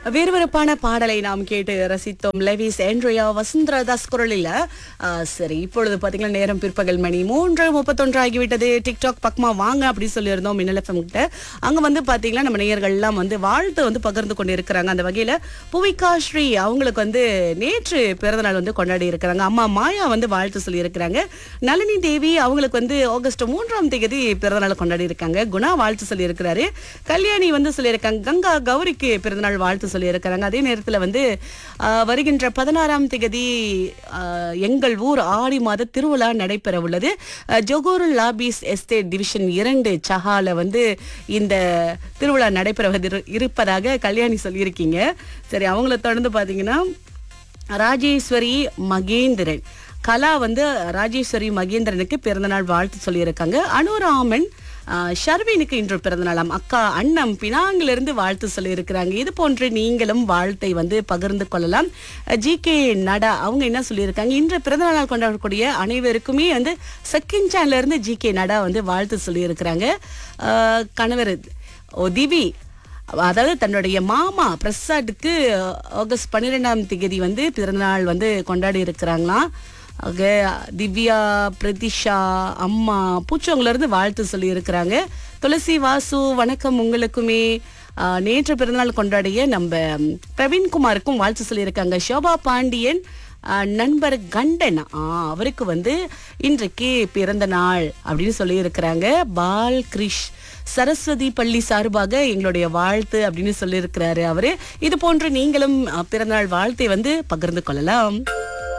விறுவிறுப்பான பாடலை நாம் கேட்டு ரசித்தோம் லெவிஸ் ஆண்ட்ரியா வசுந்தரதாஸ் குரலில் ஆ, சரி இப்பொழுது பார்த்தீங்கன்னா நேரம் பிற்பகல் மணி மூன்று முப்பத்தொன்று ஆகிவிட்டது டிக்டாக் பக்கமா வாங்க அப்படி சொல்லியிருந்தோம் மின்னல் எஃப்எம் கிட்ட அங்கே வந்து பார்த்தீங்கன்னா நம்ம நேயர்கள்லாம் வந்து வாழ்த்து வந்து பகிர்ந்து கொண்டு இருக்கிறாங்க அந்த வகையில் புவிகா ஸ்ரீ அவங்களுக்கு வந்து நேற்று பிறந்தநாள் வந்து கொண்டாடி இருக்கிறாங்க அம்மா மாயா வந்து வாழ்த்து சொல்லியிருக்கிறாங்க நளினி தேவி அவங்களுக்கு வந்து ஆகஸ்ட் மூன்றாம் தேதி பிறந்தநாள் கொண்டாடி இருக்காங்க குணா வாழ்த்து சொல்லியிருக்கிறாரு கல்யாணி வந்து சொல்லியிருக்காங்க கங்கா கௌரிக்கு பிறந்தநாள் வாழ்த்து சொல்லியிருக்கிறாங்க அதே நேரத்தில் வந்து ஆஹ், வருகின்ற பதினாறாம் தேதி ஆஹ், எங்கள் ஊர் ஆடி மாத திருவிழா நடைபெற உள்ளது ஆஹ், ஜொகூர் லாபிஸ் எஸ்டேட் டிவிஷன் இரண்டு சஹால வந்து இந்த திருவிழா நடைபெறுவது இருப்பதாக கல்யாணி சொல்லியிருக்கீங்க சரி அவங்கள தொடர்ந்து பார்த்தீங்கன்னா ராஜேஸ்வரி மகேந்திரன் கலா வந்து ராஜேஸ்வரி மகேந்திரனுக்கு பிறந்தநாள் வாழ்த்து சொல்லியிருக்காங்க அனுராமன் ஆஹ், ஷர்வினுக்கு இன்று பிறந்தநாளாம் அக்கா அண்ணம் பினாங்கிலிருந்து வாழ்த்து சொல்லியிருக்கிறாங்க இது போன்று நீங்களும் வாழ்த்தை வந்து பகிர்ந்து கொள்ளலாம் ஜி கே நடா அவங்க என்ன சொல்லியிருக்காங்க இன்று பிறந்தநாள் கொண்டாடக்கூடிய அனைவருக்குமே வந்து செகண்ட் சேனல்ல இருந்து ஜி கே நடா வந்து வாழ்த்து சொல்லியிருக்கிறாங்க ஆஹ், கணவர் ஓ திவி அதாவது தன்னுடைய மாமா பிரசாத்துக்கு ஆகஸ்ட் பன்னிரெண்டாம் தேதி வந்து பிறந்தநாள் வந்து கொண்டாடி இருக்கிறாங்களாம் ஆக திவ்யா பிரதிஷா அம்மா பூச்சவங்கள இருந்து வாழ்த்து சொல்லி இருக்கிறாங்க துளசி வாசு வணக்கம் உங்களுக்குமே ஆஹ், நேற்று பிறந்தநாள் கொண்டாடிய நம்ம ம், பிரவீன்குமாருக்கும் வாழ்த்து சொல்லியிருக்காங்க ஷோபா பாண்டியன் ஆஹ், நண்பர் கண்டன் ஆ, அவருக்கு வந்து இன்றைக்கு பிறந்த நாள் அப்படின்னு சொல்லி இருக்கிறாங்க பால் கிரிஷ் சரஸ்வதி பள்ளி சார்பாக எங்களுடைய வாழ்த்து அப்படின்னு சொல்லியிருக்கிறாரு அவரு இது போன்று நீங்களும் அஹ், பிறந்தநாள் வாழ்த்தை வந்து பகிர்ந்து கொள்ளலாம்